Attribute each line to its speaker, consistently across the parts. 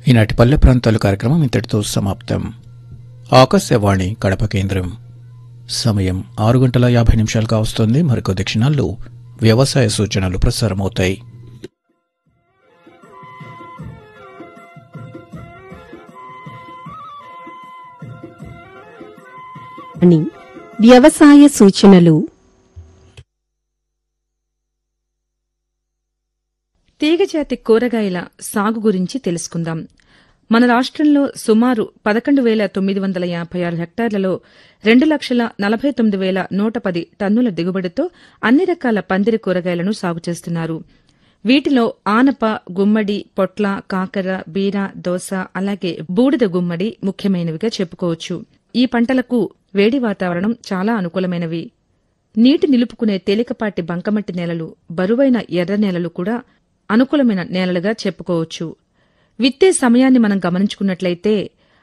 Speaker 1: ఈనాటి పల్లె ప్రాంతాల కార్యక్రమం ఇంతటితో సమాప్తం ఆకాశవాణి కడప కేంద్రం సమయం ఆరు గంటల యాభై నిమిషాలుగా వస్తుంది మరికొద్ది క్షణాల్లో వ్యవసాయ సూచనలు ప్రసారమవుతాయి
Speaker 2: అని వ్యవసాయ సూచనలు
Speaker 3: తీగజాతి కూరగాయల సాగు గురించి తెలుసుకుందాం మన రాష్ట్రంలో సుమారు పదకొండు వేల తొమ్మిది వందల యాభై ఆరు హెక్టార్లలో రెండు లక్షల నలభై తొమ్మిది వేల నూట పది టన్నుల దిగుబడితో అన్ని రకాల పందిరి కూరగాయలను సాగు చేస్తున్నారు వీటిలో ఆనప గుమ్మడి పొట్ల కాకర బీర దోస అలాగే బూడిద గుమ్మడి ముఖ్యమైనవిగా చెప్పుకోవచ్చు ఈ పంటలకు వేడి వాతావరణం చాలా అనుకూలమైనవి నీటి నిలుపుకునే తేలికపాటి బంకమట్టి నేలలు బరువైన ఎర్ర నేలలు కూడా అనుకూలమైన నేలలుగా చెప్పుకోవచ్చు విత్తే సమయాన్ని మనం గమనించుకున్నట్లయితే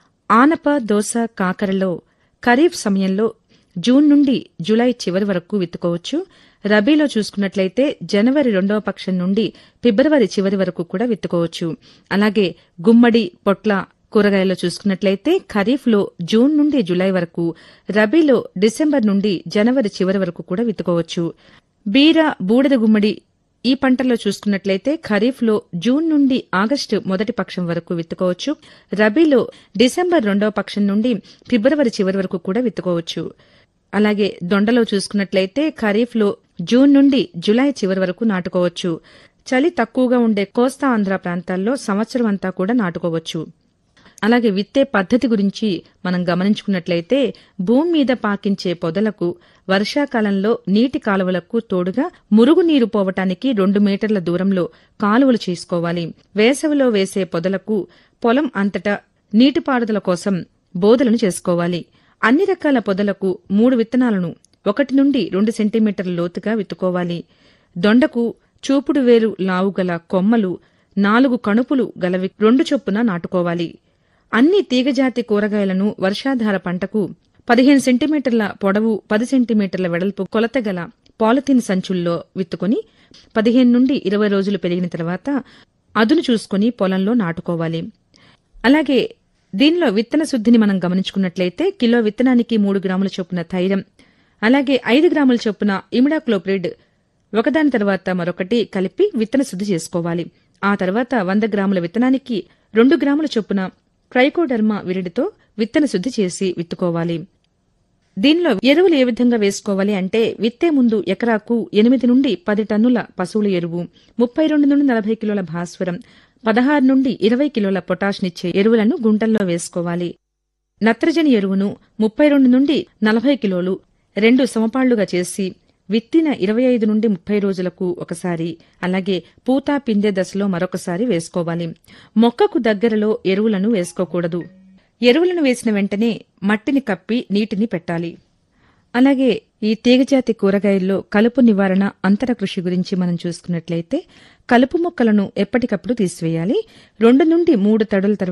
Speaker 3: ఆనప దోస కాకరలో ఖరీఫ్ సమయంలో జూన్ నుండి జూలై చివరి వరకు విత్తుకోవచ్చు రబీలో చూసుకున్నట్లయితే జనవరి రెండవ పక్షం నుండి ఫిబ్రవరి చివరి వరకు కూడా విత్తుకోవచ్చు అలాగే గుమ్మడి పొట్ల కూరగాయల్లో చూసుకున్నట్లయితే ఖరీఫ్లో జూన్ నుండి జూలై వరకు రబీలో డిసెంబర్ నుండి జనవరి చివరి వరకు కూడా విత్తుకోవచ్చు బీర బూడిద గుమ్మడి ఈ పంటల్లో చూసుకున్నట్లయితే ఖరీఫ్లో జూన్ నుండి ఆగస్టు మొదటి పక్షం వరకు విత్తుకోవచ్చు రబీలో డిసెంబర్ రెండవ పక్షం నుండి ఫిబ్రవరి చివరి వరకు కూడా విత్తుకోవచ్చు అలాగే దొండలో చూసుకున్నట్లయితే ఖరీఫ్లో జూన్ నుండి జులై చివరి వరకు నాటుకోవచ్చు చలి తక్కువగా ఉండే కోస్తా ఆంధ్ర ప్రాంతాల్లో సంవత్సరం అంతా కూడా నాటుకోవచ్చు అలాగే విత్తే పద్ధతి గురించి మనం గమనించుకున్నట్లయితే భూమి మీద పాకించే పొదలకు వర్షాకాలంలో నీటి కాలువలకు తోడుగా మురుగునీరు పోవటానికి రెండు మీటర్ల దూరంలో కాలువలు చేసుకోవాలి వేసవిలో వేసే పొదలకు పొలం అంతటా నీటిపారుదల కోసం బోదలను చేసుకోవాలి అన్ని రకాల పొదలకు మూడు విత్తనాలను ఒకటి నుండి రెండు సెంటీమీటర్ల లోతుగా విత్తుకోవాలి దొండకు చూపుడు వేరు లావుగల కొమ్మలు నాలుగు కణుపులు గలవి రెండు చొప్పున నాటుకోవాలి అన్ని తీగజాతి కూరగాయలను వర్షాధార పంటకు పదిహేను సెంటీమీటర్ల పొడవు పది సెంటీమీటర్ల వెడల్పు కొలత గల పాలిథిన్ సంచుల్లో విత్తుకొని పదిహేను నుండి ఇరవై రోజులు పెరిగిన తర్వాత అదును చూసుకుని పొలంలో నాటుకోవాలి అలాగే దీనిలో విత్తన శుద్ధిని మనం గమనించుకున్నట్లయితే కిలో విత్తనానికి మూడు గ్రాముల చొప్పున థైరం అలాగే ఐదు గ్రాముల చొప్పున ఇమిడాక్లోప్రిడ్ ఒకదాని తర్వాత మరొకటి కలిపి విత్తన శుద్ధి చేసుకోవాలి ఆ తర్వాత వంద గ్రాముల విత్తనానికి రెండు గ్రాముల చొప్పున ట్రైకోడర్మా విరిడితో విత్తన శుద్ధి చేసి విత్తుకోవాలి దీనిలో ఎరువులు ఏ విధంగా వేసుకోవాలి అంటే విత్తే ముందు ఎకరాకు ఎనిమిది నుండి పది టన్నుల పశువుల ఎరువు ముప్పై రెండు నుండి నలభై కిలోల భాస్వరం పదహారు నుండి ఇరవై కిలోల పొటాష్నిచ్చే ఎరువులను గుంటల్లో వేసుకోవాలి నత్రజని ఎరువును ముప్పై రెండు నుండి నలభై కిలోలు రెండు సమపాళ్లుగా చేసి విత్తిన ఇరవై ఐదు నుండి ముప్పై రోజులకు ఒకసారి అలాగే పూత పిందె దశలో మరొకసారి వేసుకోవాలి మొక్కకు దగ్గరలో ఎరువులను వేసుకోకూడదు ఎరువులను వేసిన వెంటనే మట్టిని కప్పి నీటిని పెట్టాలి అలాగే ఈ తీగజాతి కూరగాయల్లో కలుపు నివారణ అంతర కృషి గురించి మనం చూసుకున్నట్లయితే కలుపు మొక్కలను ఎప్పటికప్పుడు తీసివేయాలి రెండు నుండి మూడు తడుల తర్వాత